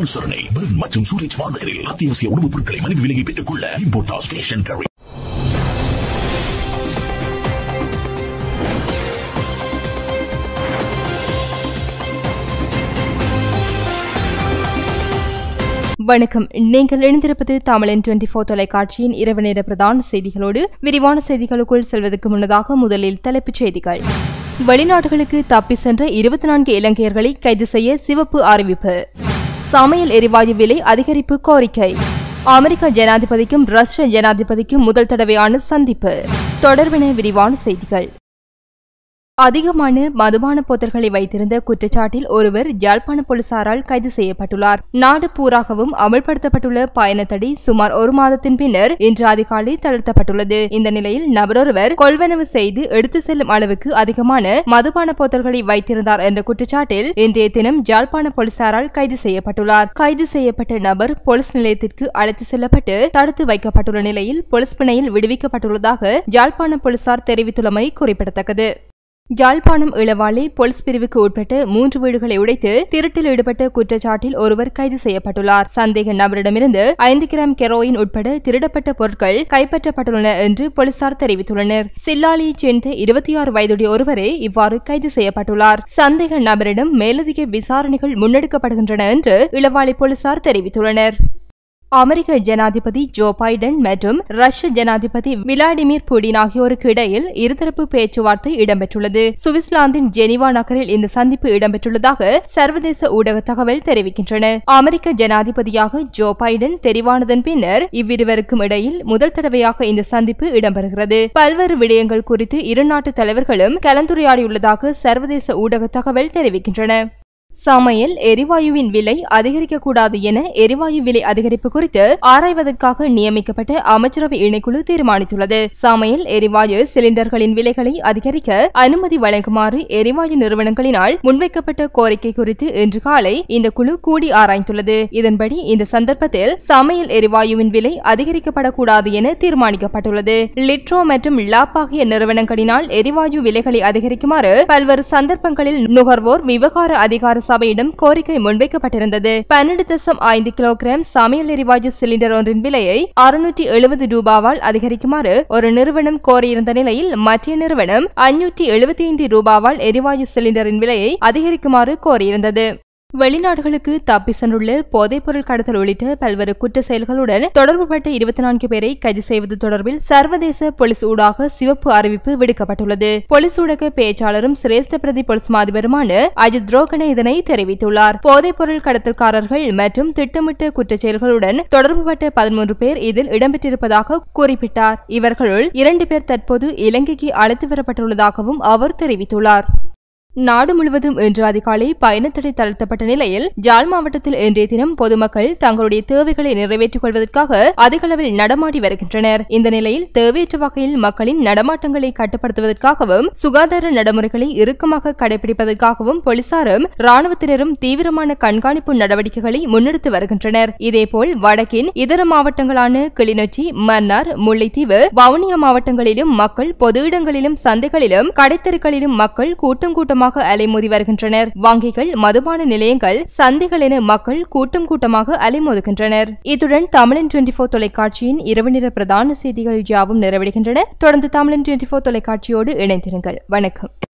அனுசரணை பெர்ன் மற்றும் சூரஜ் வார்னகரில் அத்தியாவசிய உணவுப் பொருட்களை மலிவு விலையை பெற்றுக் கொள்ள இம்போர்டா ஸ்டேஷன் கரை வணக்கம் நீங்கள் இணைந்திருப்பது தமிழன் டுவெண்டி போர் தொலைக்காட்சியின் இரவு நேர பிரதான செய்திகளோடு விரிவான செய்திகளுக்குள் செல்வதற்கு முன்னதாக முதலில் தலைப்புச் செய்திகள் வெளிநாடுகளுக்கு தப்பி சென்ற இருபத்தி நான்கு இலங்கையர்களை கைது செய்ய சிவப்பு அறிவிப்பு சமையல் எரிவாயு விலை அதிகரிப்பு கோரிக்கை அமெரிக்க ஜனாதிபதிக்கும் ரஷ்ய ஜனாதிபதிக்கும் முதல் தடவையான சந்திப்பு தொடர்பின விரிவான செய்திகள் அதிகமான மதுபான போத்தல்களை வைத்திருந்த குற்றச்சாட்டில் ஒருவர் யாழ்ப்பாண போலீசாரால் கைது செய்யப்பட்டுள்ளார் நாடு பூராகவும் அமல்படுத்தப்பட்டுள்ள பயணத்தடி சுமார் ஒரு மாதத்தின் பின்னர் இன்று அதிகாலை தளர்த்தப்பட்டுள்ளது இந்த நிலையில் நபரொருவர் கொள்வனவு செய்து எடுத்து செல்லும் அளவுக்கு அதிகமான மதுபான போத்தல்களை வைத்திருந்தார் என்ற குற்றச்சாட்டில் இன்றைய தினம் யாழ்ப்பாண போலீசாரால் கைது செய்யப்பட்டுள்ளார் கைது செய்யப்பட்ட நபர் போலீஸ் நிலையத்திற்கு அழைத்து செல்லப்பட்டு தடுத்து வைக்கப்பட்டுள்ள நிலையில் போலீஸ் பிணையில் விடுவிக்கப்பட்டுள்ளதாக யாழ்ப்பாண போலீசார் தெரிவித்துள்ளமை குறிப்பிடத்தக்கது யாழ்ப்பாணம் இளவாலை போலீஸ் பிரிவுக்கு உட்பட்ட மூன்று வீடுகளை உடைத்து திருட்டில் ஈடுபட்ட குற்றச்சாட்டில் ஒருவர் கைது செய்யப்பட்டுள்ளார் சந்தேக நபரிடமிருந்து ஐந்து கிராம் கெரோயின் உட்பட திருடப்பட்ட பொருட்கள் கைப்பற்றப்பட்டுள்ளன என்று போலீசார் தெரிவித்துள்ளனர் சில்லாலியைச் சேர்ந்த இருபத்தி ஆறு வயதுடைய ஒருவரே இவ்வாறு கைது செய்யப்பட்டுள்ளார் சந்தேக நபரிடம் மேலதிக விசாரணைகள் முன்னெடுக்கப்படுகின்றன என்று இளவாலை போலீசார் தெரிவித்துள்ளனர் அமெரிக்க ஜனாதிபதி ஜோ பைடன் மற்றும் ரஷ்ய ஜனாதிபதி விளாடிமிர் புடின் ஆகியோருக்கு இடையில் இருதரப்பு பேச்சுவார்த்தை இடம்பெற்றுள்ளது சுவிட்சர்லாந்தின் ஜெனிவா நகரில் இந்த சந்திப்பு இடம்பெற்றுள்ளதாக சர்வதேச ஊடக தகவல் தெரிவிக்கின்றன அமெரிக்க ஜனாதிபதியாக ஜோ பைடன் தெரிவானதன் பின்னர் இவ்விருவருக்கும் இடையில் முதல் தடவையாக இந்த சந்திப்பு இடம்பெறுகிறது பல்வேறு விடயங்கள் குறித்து இரு நாட்டு தலைவர்களும் கலந்துரையாடியுள்ளதாக சர்வதேச ஊடக தகவல் தெரிவிக்கின்றன சமையல் எரிவாயுவின் விலை அதிகரிக்கக்கூடாது என எரிவாயு விலை அதிகரிப்பு குறித்து ஆராய்வதற்காக நியமிக்கப்பட்ட அமைச்சரவை இணைக்குழு தீர்மானித்துள்ளது சமையல் எரிவாயு சிலிண்டர்களின் விலைகளை அதிகரிக்க அனுமதி வழங்குமாறு எரிவாயு நிறுவனங்களினால் முன்வைக்கப்பட்ட கோரிக்கை குறித்து இன்று காலை இந்த குழு கூடி ஆராய்ந்துள்ளது இதன்படி இந்த சந்தர்ப்பத்தில் சமையல் எரிவாயுவின் விலை அதிகரிக்கப்படக்கூடாது என தீர்மானிக்கப்பட்டுள்ளது லிட்ரோ மற்றும் லாப் ஆகிய நிறுவனங்களினால் எரிவாயு விலைகளை அதிகரிக்குமாறு பல்வேறு சந்தர்ப்பங்களில் நுகர்வோர் விவகார அதிகார சபையிடம் கோரிக்கை முன்வைக்கப்பட்டிருந்தது பன்னெண்டு தசம் ஐந்து கிலோகிராம் சமையல் எரிவாயு சிலிண்டர் ஒன்றின் விலையை அறுநூற்றி எழுபது ரூபாவால் அதிகரிக்குமாறு ஒரு நிறுவனம் கோரியிருந்த நிலையில் மற்ற நிறுவனம் ஐநூற்றி எழுபத்தி ஐந்து ரூபாவால் எரிவாயு சிலிண்டரின் விலையை அதிகரிக்குமாறு கோரியிருந்தது வெளிநாடுகளுக்கு தப்பி சென்றுள்ள போதைப்பொருள் கடத்தல் உள்ளிட்ட பல்வேறு குற்ற செயல்களுடன் தொடர்புபட்ட இருபத்தி நான்கு பேரை கைது செய்வது தொடர்பில் சர்வதேச போலீஸ் ஊடாக சிவப்பு அறிவிப்பு விடுக்கப்பட்டுள்ளது போலீஸ் ஊடக பேச்சாளரும் சிரேஷ்ட பிரதி போலீஸ் மாதிபருமான அஜித் ரோகனே இதனை தெரிவித்துள்ளார் போதைப்பொருள் கடத்தல்காரர்கள் மற்றும் திட்டமிட்ட குற்றச் செயல்களுடன் தொடர்புபட்ட பதிமூன்று பேர் இதில் இடம்பெற்றிருப்பதாக குறிப்பிட்டார் இவர்களுள் இரண்டு பேர் தற்போது இலங்கைக்கு அழைத்து வரப்பட்டுள்ளதாகவும் அவர் தெரிவித்துள்ளார் நாடு முழுவதும் இன்று அதிகாலை பயணத்தடை தளர்த்தப்பட்ட நிலையில் ஜாழ் மாவட்டத்தில் இன்றைய தினம் பொதுமக்கள் தங்களுடைய தேவைகளை நிறைவேற்றிக் கொள்வதற்காக அதிகளவில் நடமாடி வருகின்றனர் இந்த நிலையில் தேவையற்ற வகையில் மக்களின் நடமாட்டங்களை கட்டுப்படுத்துவதற்காகவும் சுகாதார நடைமுறைகளை இறுக்கமாக கடைபிடிப்பதற்காகவும் போலீசாரும் ராணுவத்தினரும் தீவிரமான கண்காணிப்பு நடவடிக்கைகளை முன்னெடுத்து வருகின்றனர் இதேபோல் வடக்கின் இதர மாவட்டங்களான கிளிநொச்சி மன்னார் முல்லைத்தீவு வவுனியா மாவட்டங்களிலும் மக்கள் பொது இடங்களிலும் சந்தைகளிலும் கடைத்தெருக்களிலும் மக்கள் கூட்டம் கூட்டம் கூட்டமாக அலைமோதி வருகின்றனர் வங்கிகள் மதுபான நிலையங்கள் சந்தைகள் என மக்கள் கூட்டம் கூட்டமாக அலைமோதுகின்றனர் இத்துடன் தமிழன் டுவெண்டி போர் தொலைக்காட்சியின் இரவு நேர பிரதான செய்திகள் யாவும் நிறைவடைகின்றன தொடர்ந்து தமிழன் டுவெண்டி போர் தொலைக்காட்சியோடு இணைந்திருங்கள் வணக்கம்